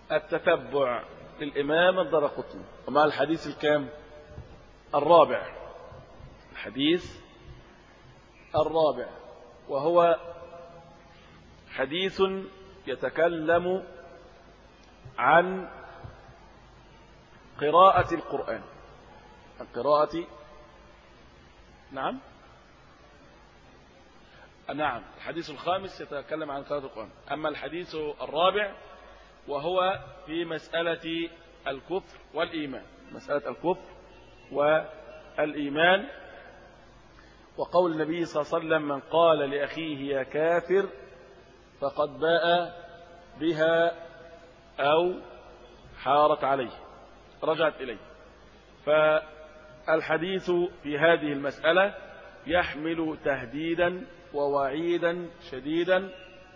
التتبع للإمام الدرقطني ومع الحديث الكام الرابع الحديث الرابع وهو حديث يتكلم عن قراءة القرآن القراءة نعم نعم الحديث الخامس يتكلم عن قراءة القرآن أما الحديث الرابع وهو في مسألة الكفر والإيمان مسألة الكفر والإيمان وقول النبي صلى الله عليه وسلم من قال لأخيه يا كافر فقد باء بها أو حارت عليه رجعت إليه فالحديث في هذه المسألة يحمل تهديدا ووعيدا شديدا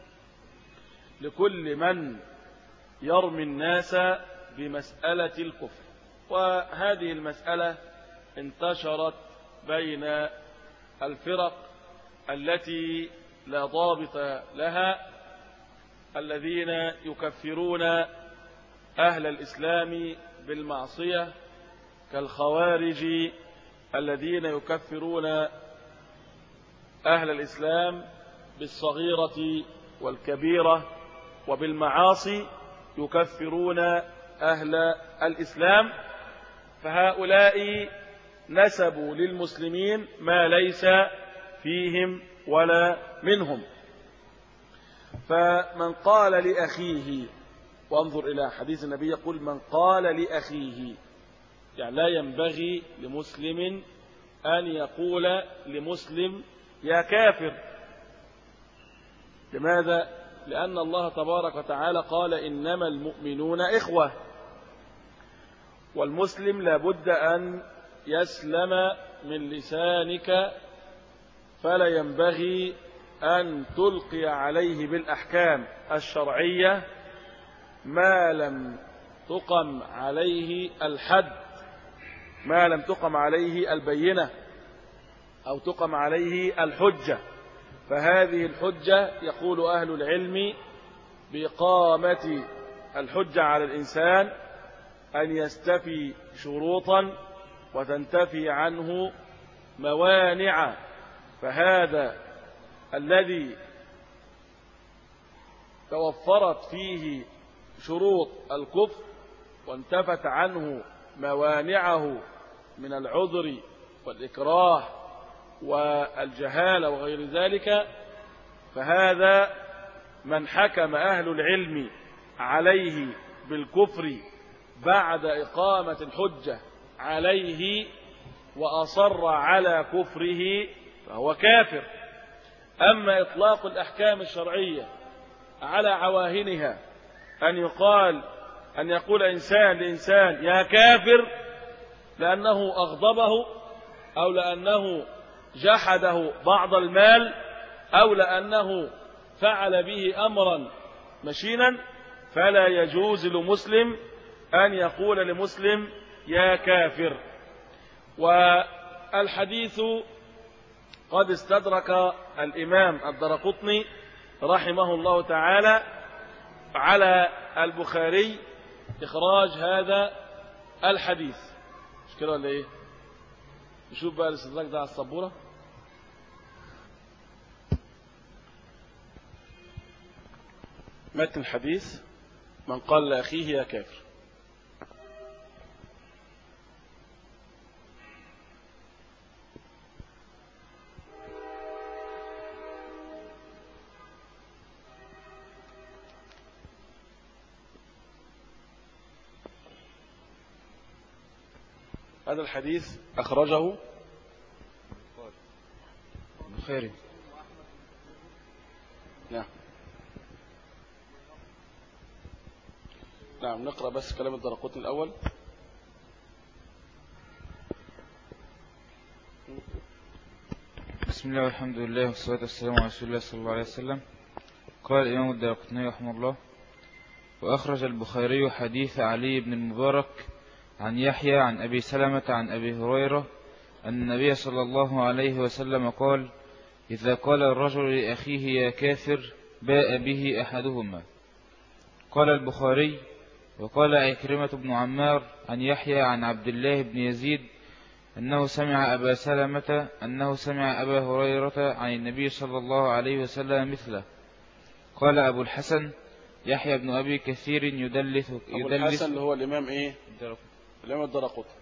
لكل من يرمي الناس بمسألة الكفر وهذه المسألة انتشرت بين الفرق التي لا ضابط لها الذين يكفرون أهل الإسلام بالمعصية كالخوارج الذين يكفرون أهل الإسلام بالصغيرة والكبيرة وبالمعاصي يكفرون أهل الإسلام فهؤلاء نسبوا للمسلمين ما ليس فيهم ولا منهم فمن قال لأخيه وانظر إلى حديث النبي يقول من قال لأخيه يعني لا ينبغي لمسلم أن يقول لمسلم يا كافر لماذا؟ لأن الله تبارك وتعالى قال إنما المؤمنون إخوة والمسلم لابد أن يسلم من لسانك فلا ينبغي أن تلقي عليه بالأحكام الشرعية ما لم تقم عليه الحد ما لم تقم عليه البينة أو تقم عليه الحجة فهذه الحجة يقول أهل العلم بإقامة الحجة على الإنسان أن يستفي شروطا وتنتفي عنه موانع فهذا الذي توفرت فيه شروط الكفر وانتفت عنه موانعه من العذر والإكراه والجهالة وغير ذلك فهذا من حكم أهل العلم عليه بالكفر بعد إقامة الحجة عليه وأصر على كفره فهو كافر أما إطلاق الأحكام الشرعية على عواهنها أن يقال أن يقول إنسان لإنسان يا كافر لأنه أغضبه أو لأنه جحده بعض المال أو لأنه فعل به أمرا مشينا فلا يجوز لمسلم أن يقول لمسلم يا كافر والحديث قد استدرك الإمام الدرقطني رحمه الله تعالى على البخاري إخراج هذا الحديث مش كده ولا إيه نشوف بقى الاستدراك ده على السبورة متن الحديث من قال لأخيه يا كافر هذا الحديث أخرجه البخاري نعم نعم نقرأ بس كلام الدرقوتي الأول بسم الله والحمد لله والصلاة والسلام على رسول الله صلى الله عليه وسلم قال الإمام الدرقطني رحمه الله وأخرج البخاري حديث علي بن المبارك عن يحيى عن أبي سلمة عن أبي هريرة أن النبي صلى الله عليه وسلم قال إذا قال الرجل لأخيه يا كافر باء به أحدهما قال البخاري وقال عكرمة بن عمار عن يحيى عن عبد الله بن يزيد أنه سمع أبا سلمة أنه سمع أبا هريرة عن النبي صلى الله عليه وسلم مثله قال أبو الحسن يحيى بن أبي كثير يدلس أبو يدلس الحسن اللي هو الإمام إيه الإمام الدرقطني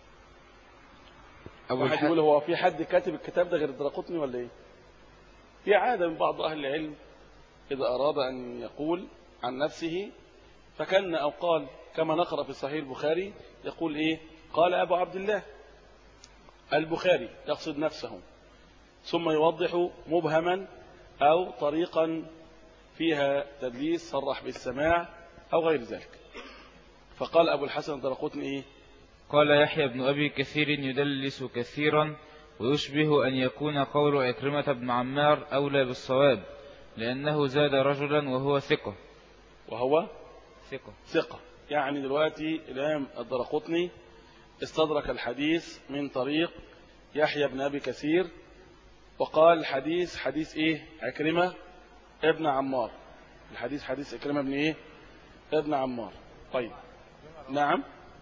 أبو واحد الح... يقول هو في حد كاتب الكتاب ده غير الدرقطني ولا إيه في عادة من بعض أهل العلم إذا أراد أن يقول عن نفسه فكان أو قال كما نقرأ في صحيح البخاري يقول إيه قال أبو عبد الله البخاري يقصد نفسه ثم يوضح مبهما أو طريقا فيها تدليس صرح بالسماع أو غير ذلك فقال أبو الحسن الدرقطني إيه قال يحيى بن أبي كثير يدلس كثيرا ويشبه أن يكون قول عكرمة بن عمار أولى بالصواب لأنه زاد رجلا وهو ثقة وهو ثقة ثقة يعني دلوقتي الإمام الدرقطني استدرك الحديث من طريق يحيى بن أبي كثير وقال الحديث حديث إيه عكرمة ابن عمار الحديث حديث عكرمة ابن إيه ابن عمار طيب نعم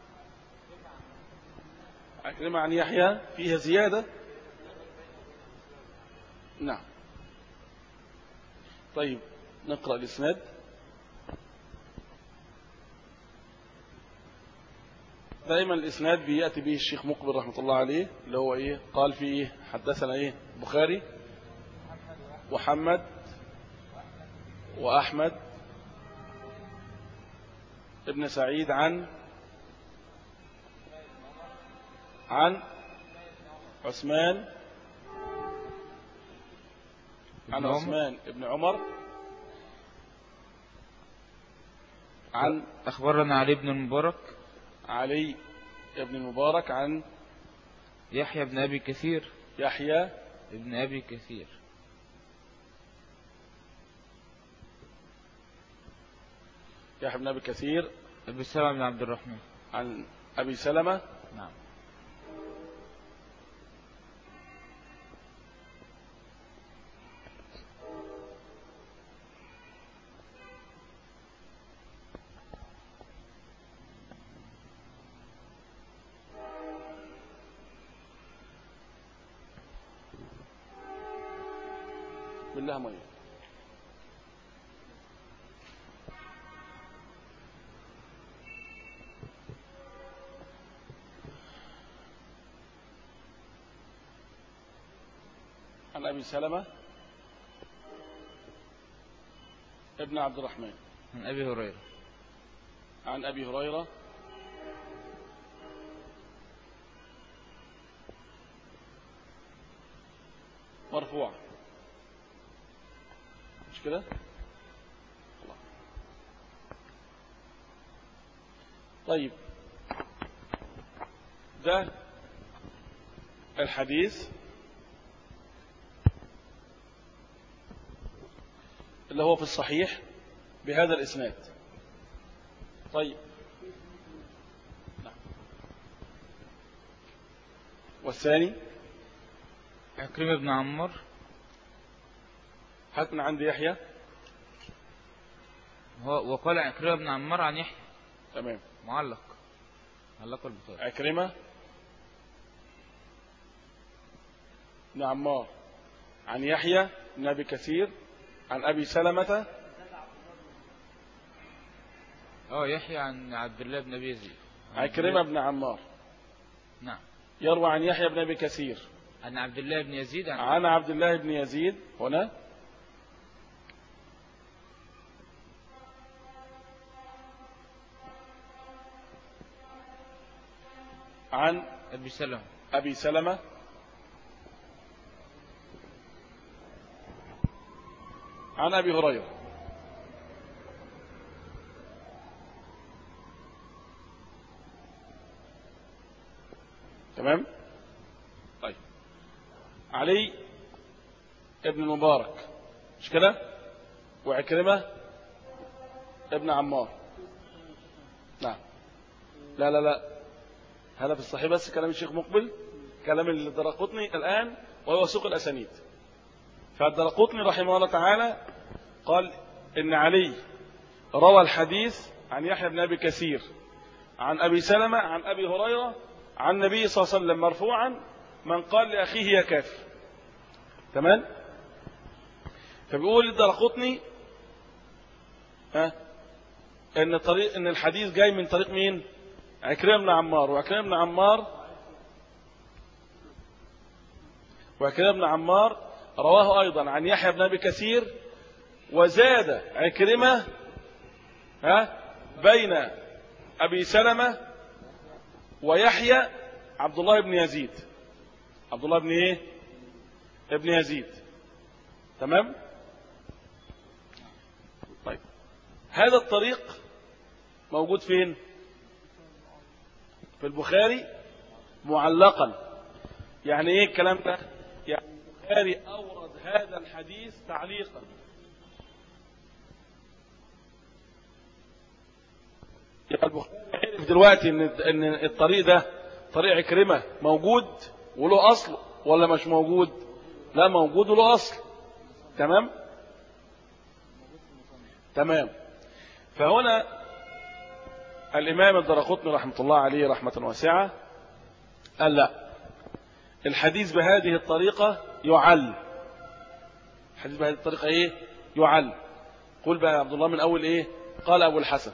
عكرمة عن يحيى فيها زيادة نعم طيب نقرأ الإسناد دائما الإسناد بيأتي به الشيخ مقبل رحمة الله عليه اللي هو إيه قال في إيه حدثنا إيه بخاري محمد وأحمد ابن سعيد عن عن عثمان عن ابن عمر. عثمان ابن عمر عن أخبرنا علي بن المبارك علي بن المبارك عن يحيى بن أبي كثير يحيى ابن أبي كثير يحيى بن أبي كثير أبي سلمة بن عبد الرحمن عن أبي سلمة نعم بالله مية عن أبي سلمة ابن عبد الرحمن عن أبي هريرة عن أبي هريرة مرفوع مش كده الله. طيب ده الحديث اللي هو في الصحيح بهذا الإسناد طيب نعم. والثاني عكرمة بن عمار هات من عند يحيى هو وقال عكرمة بن عمار عن يحيى تمام معلق علق البخاري عكرمة بن عمار عن يحيى بن أبي كثير عن أبي سلمة اه يحيى عن عبد الله بن أبي يزيد عن عبد عكرمة الله- بن عمار نعم يروى عن يحيى بن أبي كثير عن عبد الله بن يزيد عن عن عبد الله بن يزيد هنا عن أبي سلمة أبي سلمة عن أبي هريرة تمام طيب علي ابن المبارك مش كده وعكرمة ابن عمار نعم لا لا لا هذا في الصحيح بس كلام الشيخ مقبل كلام الدرقطني الآن وهو سوق الأسانيد فالدرقطني رحمه الله تعالى قال إن علي روى الحديث عن يحيى بن أبي كثير عن أبي سلمة عن أبي هريرة عن النبي صلى الله عليه وسلم مرفوعا من قال لأخيه يا كافر تمام فبيقول الدرقطني ها ان طريق ان الحديث جاي من طريق مين عكرمة بن عمار وعكرمة بن عمار وعكرمة بن عمار رواه ايضا عن يحيى بن ابي كثير وزاد عكرمة ها بين ابي سلمة ويحيى عبد الله بن يزيد عبد الله بن ايه ابن يزيد تمام طيب هذا الطريق موجود فين في البخاري معلقا يعني ايه الكلام ده يعني البخاري اورد هذا الحديث تعليقا يبقى البخاري عرف دلوقتي ان ان الطريق ده طريق عكرمه موجود وله اصل ولا مش موجود لا موجود وله اصل تمام تمام فهنا الامام الدرقطني رحمه الله عليه رحمه واسعه قال لا الحديث بهذه الطريقه يعل الحديث بهذه الطريقه ايه يعل قل بقى يا عبد الله من اول ايه قال ابو الحسن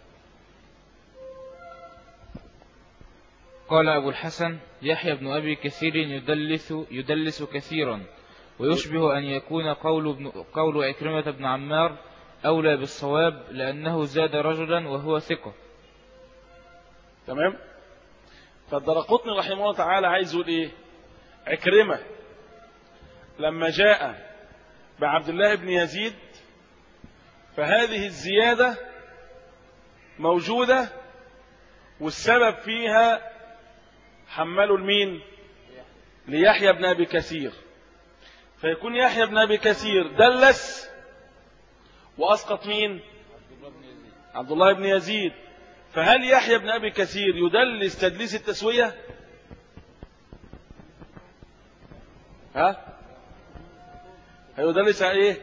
قال أبو الحسن يحيى بن أبي كثير يدلس, يدلس كثيرا ويشبه أن يكون قول, ابن قول عكرمة بن عمار أولى بالصواب لأنه زاد رجلا وهو ثقة تمام فالدرقطني رحمه الله تعالى عايز يقول ايه عكرمة لما جاء بعبد الله بن يزيد فهذه الزيادة موجودة والسبب فيها حملوا المين ليحيى بن أبي كثير فيكون يحيى بن أبي كثير دلس وأسقط مين عبد الله بن يزيد فهل يحيى بن أبي كثير يدلس تدليس التسوية ها هيدلس على ايه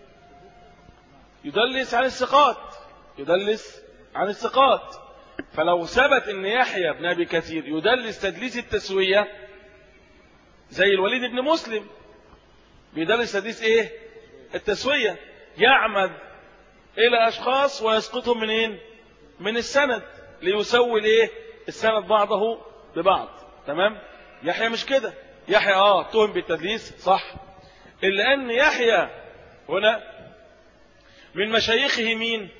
يدلس عن الثقات يدلس عن الثقات فلو ثبت ان يحيى بن ابي كثير يدلس تدليس التسويه زي الوليد بن مسلم بيدلس تدليس ايه التسويه يعمد الى اشخاص ويسقطهم منين من السند ليسوي الايه السند بعضه ببعض تمام يحيى مش كده يحيى اه تهم بالتدليس صح الا ان يحيى هنا من مشايخه مين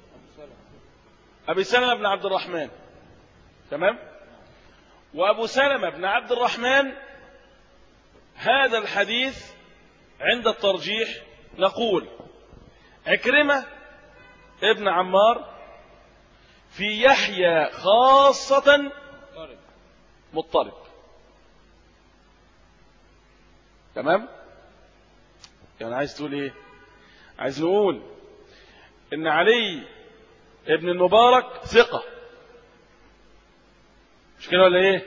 أبي سلمة بن عبد الرحمن تمام وأبو سلمة بن عبد الرحمن هذا الحديث عند الترجيح نقول عكرمة ابن عمار في يحيى خاصة مضطرب تمام يعني عايز تقول ايه عايز نقول ان علي ابن المبارك ثقة مش كده ولا ايه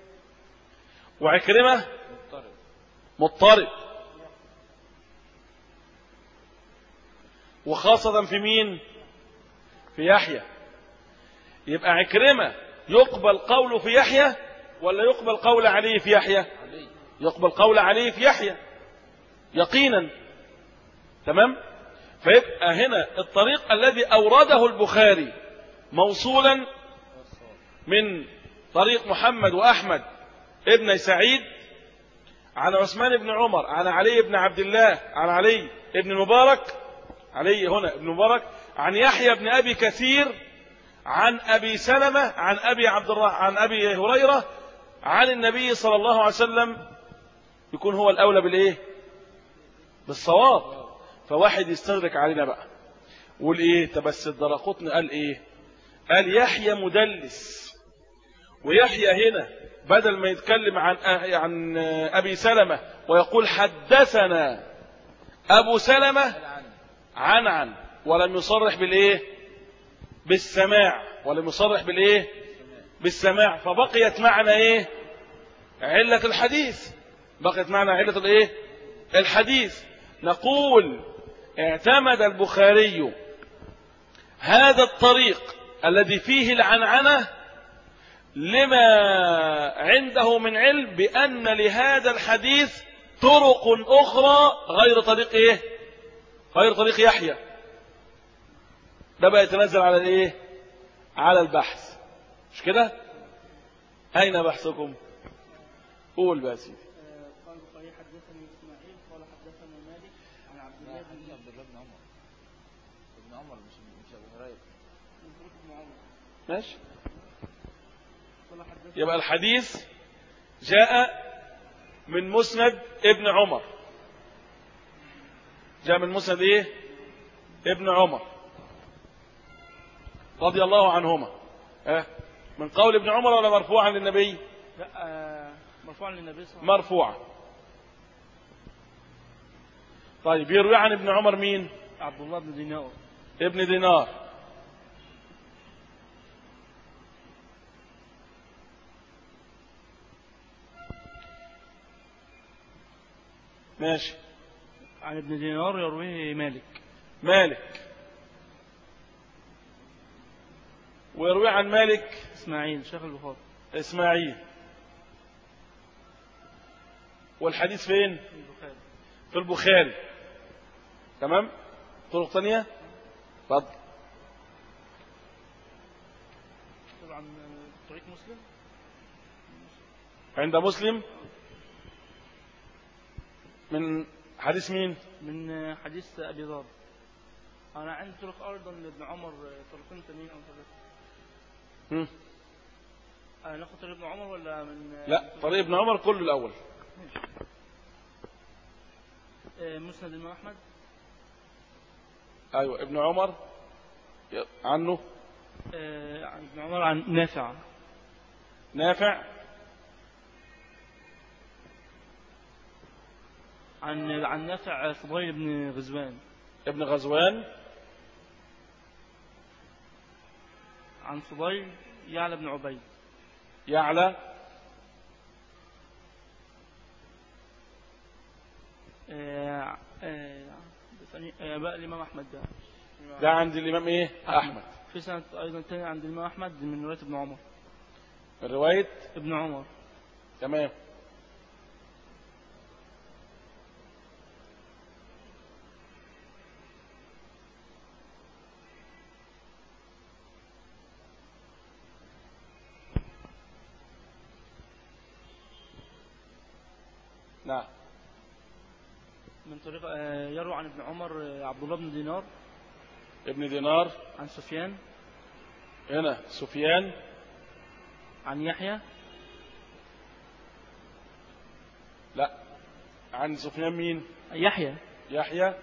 وعكرمة مضطرب وخاصة في مين في يحيى يبقى عكرمة يقبل قوله في يحيى ولا يقبل قول عليه في يحيى يقبل قول عليه في يحيى يقينا تمام فيبقى هنا الطريق الذي أورده البخاري موصولا من طريق محمد وأحمد ابن سعيد عن عثمان بن عمر عن علي بن عبد الله عن علي بن المبارك علي هنا ابن مبارك عن يحيى بن أبي كثير عن أبي سلمة عن أبي عبد الله عن أبي هريرة عن النبي صلى الله عليه وسلم يكون هو الأولى بالإيه بالصواب فواحد يستدرك علينا بقى يقول ايه تبس الدرقطن قال ايه قال يحيى مدلس ويحيى هنا بدل ما يتكلم عن عن ابي سلمة ويقول حدثنا ابو سلمة عن عن ولم يصرح بالايه بالسماع ولم يصرح بالايه بالسماع فبقيت معنى ايه علة الحديث بقيت معنى علة الايه الحديث نقول اعتمد البخاري هذا الطريق الذي فيه العنعنة لما عنده من علم بأن لهذا الحديث طرق أخرى غير طريق إيه غير طريق يحيى ده بقى يتنزل على الإيه على البحث مش كده أين بحثكم قول بقى يا سيدي قال البخاري حدثني اسماعيل قال حدثنا مالك عن عبد الله بن عبد الله بن عمر ابن عمر مش مش ابو هريره مسعود بن عمر ماشي قال حدثنا يبقى الحديث جاء من مسند ابن عمر جاء من مسند ايه ابن عمر رضي الله عنهما اه من قول ابن عمر ولا مرفوعا للنبي لا آه، مرفوع للنبي صلى الله عليه مرفوعا طيب يروي عن ابن عمر مين وسلم عبد الله بن دينار ابن دينار ماشي عن ابن دينار يرويه مالك مالك ويروي عن مالك اسماعيل شيخ البخاري اسماعيل والحديث فين البخاري في البخاري تمام طرق ثانية اتفضل طبعا طريق مسلم عند مسلم من حديث مين من حديث ابي ذر انا عندي طرق ايضا لابن عمر طريقين ثانيين او ثلاثه هم؟ آه، ناخد طريق ابن عمر ولا من لا طريق ابن عمر كله الأول آه، مسند الامام احمد أيوة ابن عمر ي- عنه آه، عن ابن عمر عن نافع نافع عن عن نافع فضيل بن غزوان ابن غزوان عن فضيل يعلى بن عبيد يعلى آه، آه، ثاني- آه، بقى الإمام أحمد ده ده عند الإمام إيه أحمد في سنة أيضا تاني عند الإمام أحمد من رواية ابن عمر من رواية ابن عمر تمام نعم من طريق آه، يروى عن ابن عمر آه، عبد الله بن دينار ابن دينار عن سفيان هنا سفيان عن يحيى لا عن سفيان مين يحيى يحيى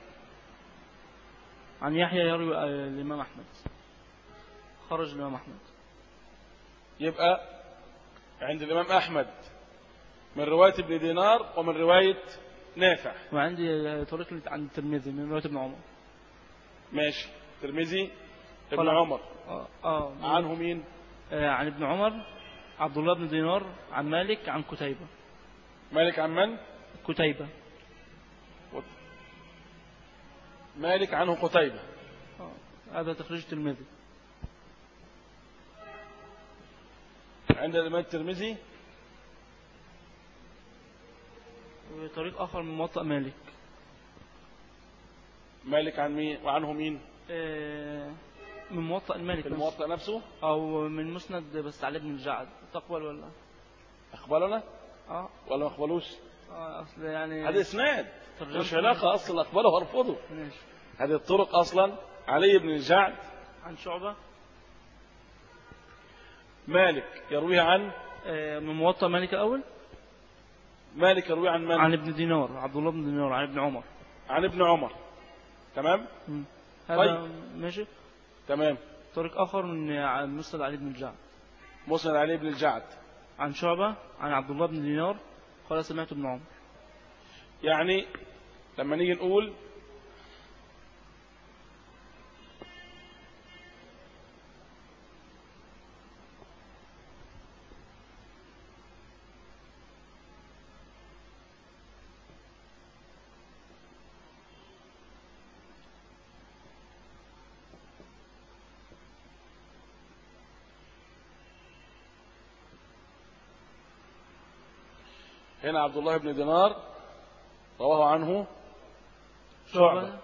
عن يحيى يروي آه، الإمام أحمد خرج الإمام أحمد يبقى عند الإمام أحمد من رواية ابن دينار ومن رواية نافع وعندي آه، طريق عند الترمذي من رواية ابن عمر ماشي ترمذي ابن طلع. عمر آه، آه عنه مين آه، عن ابن عمر عبد الله بن دينار عن مالك عن كتيبة مالك عن من كتيبة مالك عنه قتيبة آه، هذا تخريج الترمذي عند الإمام الترمذي وطريق آخر من موطأ مالك مالك عن مين وعنه مين آه، من موطأ المالك في نفسه. الموطأ نفسه أو من مسند بس علي بن الجعد تقبل ولا أقبلنا اه ولا ما أقبلوش آه، أصل يعني هذا إسناد ترجمة. مش علاقة أصلا أقبله وأرفضه ماشي هذه الطرق أصلا علي بن الجعد عن شعبة مالك يرويها عن آه، من موطأ مالك الأول مالك يروي عن من عن ابن دينار عبد الله بن دينار عن ابن عمر عن ابن عمر تمام مم. هذا طيب. ماشي تمام طريق آخر من عن مسند علي بن الجعد مسند علي بن الجعد عن شعبة عن عبد الله بن دينار قال سمعت ابن عمر يعني لما نيجي نقول هنا عبد الله بن دينار رواه عنه شعبة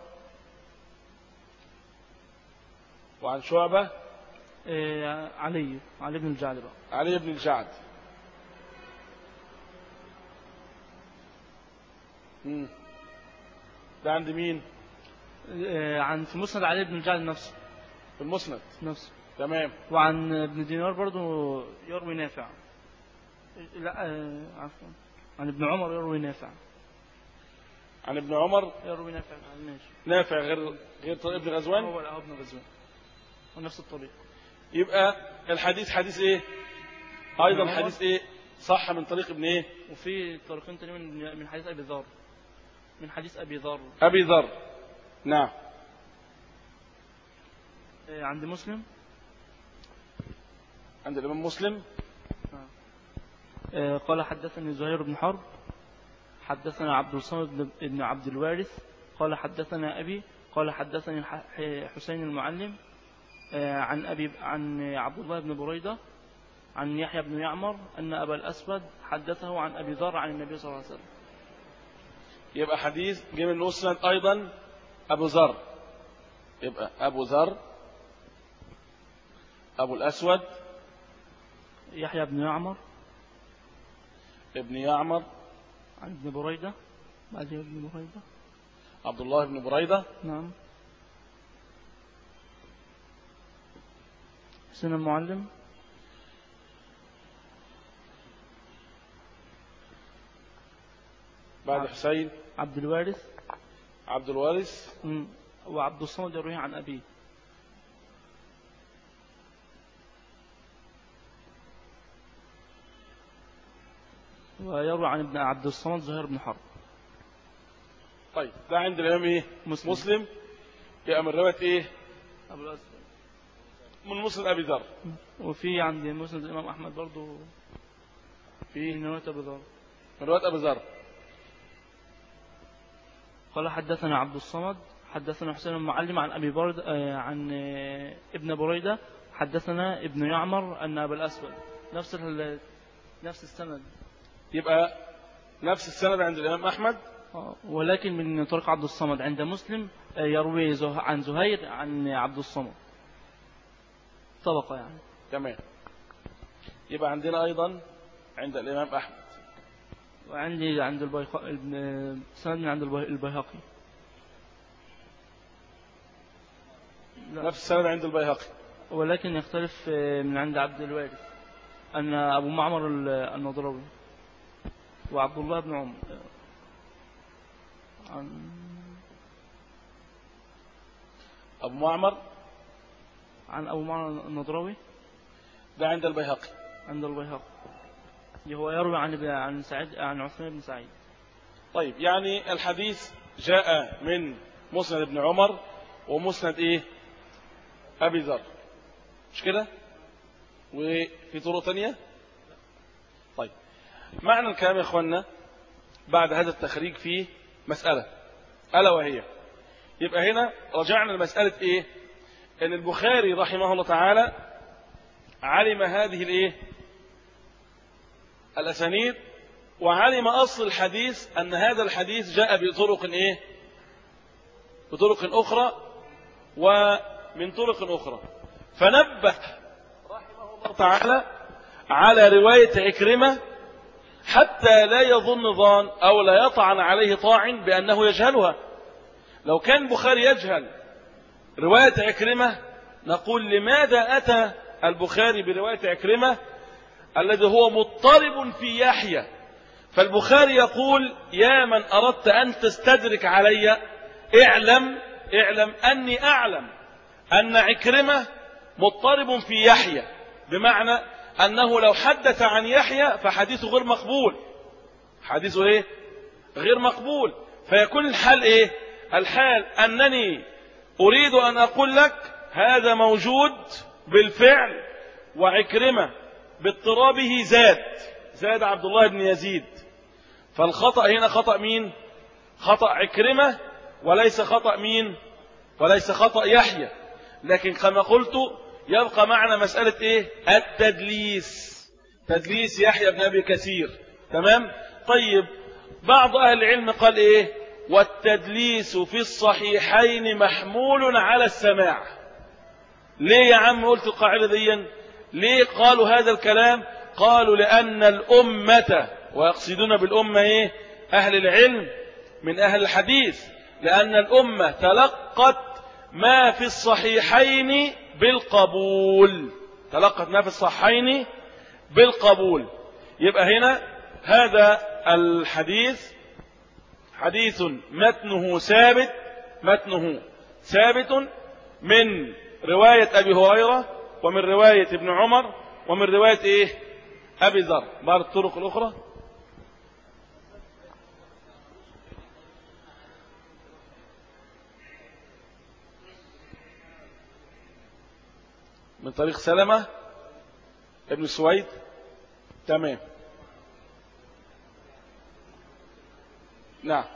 وعن شعبة آه، علي علي بن الجعد بقى علي بن الجعد مم. ده عند مين آه، عن في مسند علي بن الجعد نفسه في المسند نفسه تمام وعن ابن دينار برضو يروي نافع لا آه، عفوا عن ابن عمر يروي نافع عن ابن عمر يروي نافع ماشي نافع غير غير طريق ابن غزوان هو الأهو بن غزوان ونفس الطريق يبقى الحديث حديث ايه ايضا ابن عمر. حديث ايه صح من طريق ابن ايه وفي طريقين تانيين من من حديث ابي ذر من حديث ابي ذر ابي ذر نعم آه، عند مسلم عند الامام مسلم آه، قال حدثني زهير بن حرب حدثنا عبد الصمد بن- بن عبد الوارث قال حدثنا أبي قال حدثني الح- ح- حسين المعلم آه، عن أبي عن عبد الله بن بريدة عن يحيى بن يعمر أن أبا الأسود حدثه عن أبي ذر عن النبي صلى الله عليه وسلم يبقى حديث جه من المسند ايضا ابو ذر يبقى ابو ذر ابو الاسود يحيى بن يعمر ابن يعمر عن ابن بريدة بعد ابن بريدة عبد الله بن بريده نعم حسين المعلم بعد حسين عبد الوارث عبد الوارث مم. وعبد الصمد يرويه عن أبيه ويروي عن ابن عبد الصمد زهير بن حرب طيب ده عند الامام ايه مسلم. مسلم يبقى من روايه ايه أبو الأسود من مسلم ابي ذر وفي عند مسند الإمام أحمد برضو في نواة أبو ذر من روايه ابي ذر قال حدثنا عبد الصمد حدثنا حسين المعلم عن أبي برد آه، عن آه، ابن بريدة حدثنا ابن يعمر أن أبا الأسود نفس ال- نفس السند يبقى نفس السند عند الامام احمد آه، ولكن من طريق عبد الصمد عند مسلم آه، يروي زه- عن زهير عن عبد الصمد طبقة يعني تمام يبقى عندنا ايضا عند الامام احمد وعندي عند البيهقي سند من عند البي- البيهقي لا نفس السند عند البيهقي ولكن يختلف آه، من عند عبد الوارث أن أبو معمر ال- النضراوي وعبد الله بن عمر آه، عن ابو معمر عن أبو معمر النضراوي ده عند البيهقي عند البيهقي هو يروي عن عن سعيد عن عثمان بن سعيد طيب يعني الحديث جاء من مسند ابن عمر ومسند ايه ابي ذر مش كده وفي طرق تانية طيب معنى الكلام يا اخوانا بعد هذا التخريج فيه مسألة ألا وهي يبقى هنا رجعنا لمسألة ايه ان البخاري رحمه الله تعالى علم هذه الايه الاسانيد وعلم أصل الحديث أن هذا الحديث جاء بطرق إيه بطرق أخرى ومن طرق أخرى فنبه رحمه الله تعالى على رواية عكرمة حتى لا يظن ظان أو لا يطعن عليه طاعن بأنه يجهلها لو كان البخاري يجهل رواية عكرمة نقول لماذا أتى البخاري برواية عكرمة الذي هو مضطرب في يحيى فالبخاري يقول يا من أردت أن تستدرك علي اعلم اعلم أني أعلم أن عكرمة مضطرب في يحيى بمعنى أنه لو حدث عن يحيى فحديثه غير مقبول حديثه إيه غير مقبول فيكون الحال إيه الحال أنني أريد أن أقول لك هذا موجود بالفعل وعكرمة باضطرابه زاد زاد عبد الله بن يزيد فالخطأ هنا خطأ مين خطأ عكرمة وليس خطأ مين وليس خطأ يحيى لكن كما قلت يبقى معنا مسألة ايه التدليس تدليس يحيى بن أبي كثير تمام طيب بعض أهل العلم قال إيه والتدليس في الصحيحين محمول على السماع ليه يا عم قلت القاعدة دي ليه قالوا هذا الكلام قالوا لأن الأمة ويقصدون بالأمة إيه أهل العلم من أهل الحديث لأن الأمة تلقت ما في الصحيحين بالقبول تلقت ما في الصحيحين بالقبول يبقى هنا هذا الحديث حديث متنه ثابت متنه ثابت من رواية أبي هريرة ومن رواية ابن عمر ومن رواية إيه أبي ذر بعض الطرق الأخرى من طريق سلمة ابن سويد تمام نعم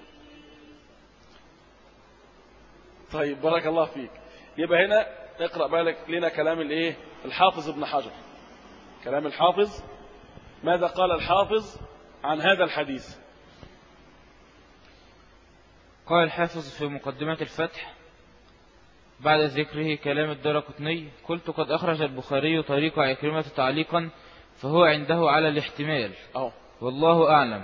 طيب بارك الله فيك يبقى هنا اقرأ بالك لنا كلام الايه الحافظ ابن حجر كلام الحافظ ماذا قال الحافظ عن هذا الحديث قال الحافظ في مقدمة الفتح بعد ذكره كلام الدرقطني قلت قد أخرج البخاري طريق عكرمة تعليقا فهو عنده على الاحتمال اهو والله أعلم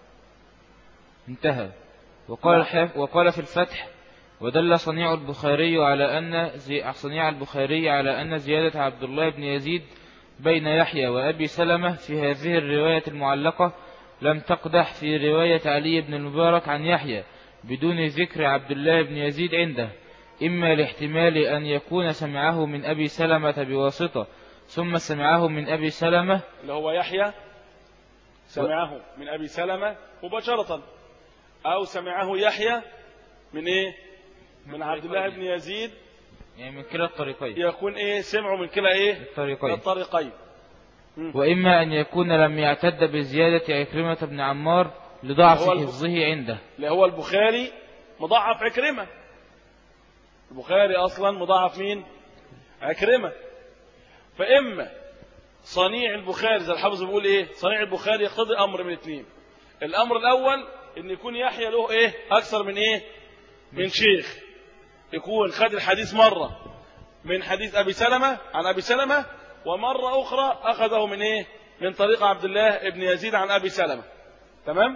انتهى وقال, الحاف وقال في الفتح ودل صنيع البخاري على أن زي صنيع البخاري على أن زيادة عبد الله بن يزيد بين يحيى وأبي سلمة في هذه الرواية المعلقة لم تقدح في رواية علي بن المبارك عن يحيى بدون ذكر عبد الله بن يزيد عنده إما لاحتمال أن يكون سمعه من أبي سلمة بواسطة ثم سمعه من أبي سلمة اللي هو يحيى سمعه من أبي سلمة مباشرة أو سمعه يحيى من إيه من عبد الله بن يزيد يعني من كلا الطريقين يكون إيه سمعه من كلا إيه من الطريقين الطريقين وإما أن يكون لم يعتد بزيادة عكرمة بن عمار لضعف هو الب- حفظه عنده اللي هو البخاري مضاعف عكرمة البخاري أصلا مضاعف مين عكرمة فإما صنيع البخاري زي الحافظ بيقول إيه صنيع البخاري يقتضي أمر من اثنين الأمر الأول إن يكون يحيى له إيه أكثر من إيه من شيخ يكون خد الحديث مرة من حديث أبي سلمة عن أبي سلمة ومرة أخرى أخذه من إيه من طريق عبد الله ابن يزيد عن أبي سلمة تمام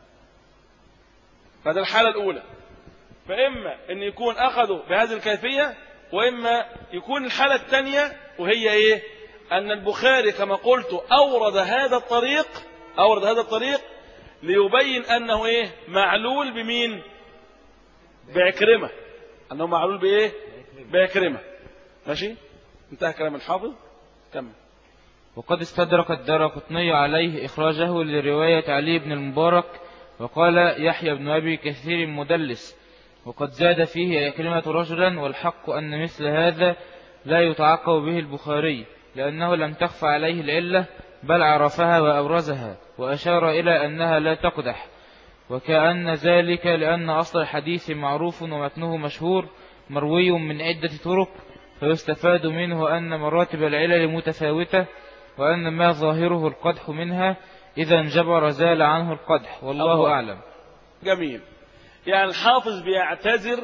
فده الحالة الأولى فإما أن يكون أخذوا بهذه الكيفية وإما يكون الحالة الثانية وهي إيه أن البخاري كما قلت أورد هذا الطريق أورد هذا الطريق ليبين أنه إيه معلول بمين بعكرمة أنه معلول بإيه بعكرمة ماشي انتهى كلام الحافظ كمل وقد استدرك الدرقطني عليه إخراجه لرواية علي بن المبارك وقال يحيى بن أبي كثير مدلس وقد زاد فيه كلمة رجلا والحق أن مثل هذا لا يتعقب به البخاري لأنه لم تخفى عليه العلة بل عرفها وأبرزها وأشار إلى أنها لا تقدح وكأن ذلك لأن أصل الحديث معروف ومتنه مشهور مروي من عدة طرق فيستفاد منه أن مراتب العلل متفاوتة وأن ما ظاهره القدح منها إذا انجبر زال عنه القدح والله الله. أعلم جميل يعني الحافظ بيعتذر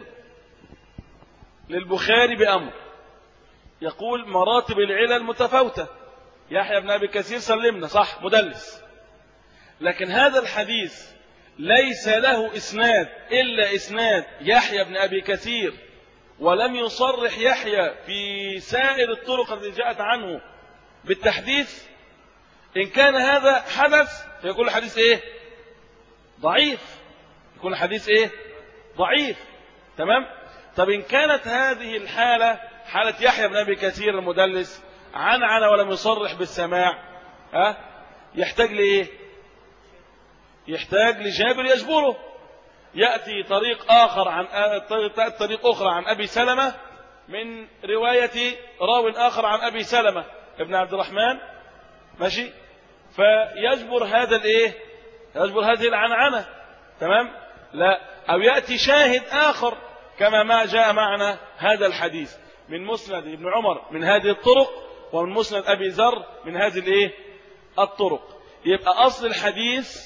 للبخاري بأمر يقول مراتب العلل متفاوتة يحيى بن أبي كثير سلمنا صح مدلس لكن هذا الحديث ليس له إسناد إلا إسناد يحيى بن أبي كثير ولم يصرح يحيى في سائر الطرق التي جاءت عنه بالتحديث إن كان هذا حدث فيكون الحديث إيه ضعيف يكون الحديث إيه ضعيف تمام طب إن كانت هذه الحالة حالة يحيى بن أبي كثير المدلس عنعن ولم يصرح بالسماع ها يحتاج لإيه يحتاج لجابر يجبره يأتي طريق آخر عن تأتي طريق أخرى عن أبي سلمة من رواية راو آخر عن أبي سلمة ابن عبد الرحمن ماشي فيجبر هذا الايه يجبر هذه العنعنة تمام لا أو يأتي شاهد آخر كما ما جاء معنا هذا الحديث من مسند ابن عمر من هذه الطرق ومن مسند أبي ذر من هذه الايه الطرق يبقى أصل الحديث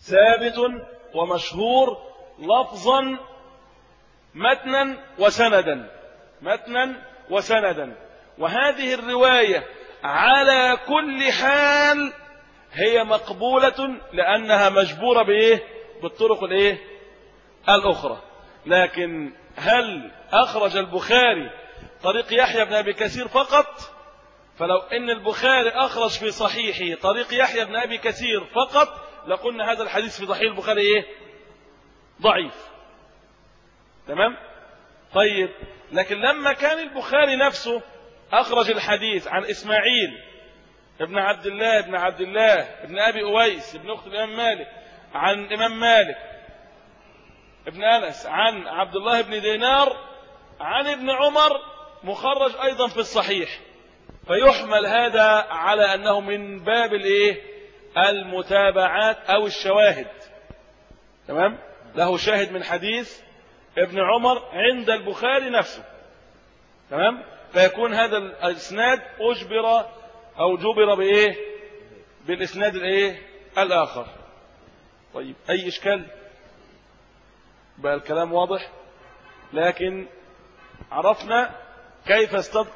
ثابت ومشهور لفظا متنا وسندا متنا وسندا وهذه الرواية على كل حال هي مقبولة لأنها مجبورة بإيه بالطرق الإيه الأخرى لكن هل أخرج البخاري طريق يحيى بن أبي كثير فقط فلو ان البخاري اخرج في صحيحه طريق يحيى بن ابي كثير فقط لقلنا هذا الحديث في صحيح البخاري ايه ضعيف تمام طيب لكن لما كان البخاري نفسه اخرج الحديث عن اسماعيل ابن عبد الله ابن عبد الله ابن ابي اويس ابن اخت الامام مالك عن امام مالك ابن انس عن عبد الله بن دينار عن ابن عمر مخرج ايضا في الصحيح فيحمل هذا على أنه من باب الايه المتابعات أو الشواهد تمام له شاهد من حديث ابن عمر عند البخاري نفسه تمام فيكون هذا الاسناد اجبر او جبر بايه بالاسناد الايه الاخر طيب اي اشكال بقى الكلام واضح لكن عرفنا كيف استطاع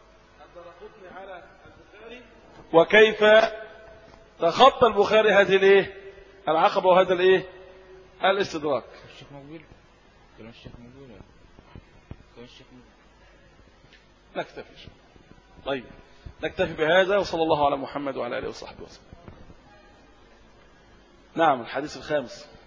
وكيف تخطى البخاري هذه الايه العقبة وهذا الايه الاستدراك الشيخ مقبول كلام الشيخ مقبول كلام الشيخ مقبول نكتفي طيب نكتفي بهذا وصلى الله على محمد وعلى اله وصحبه وسلم نعم الحديث الخامس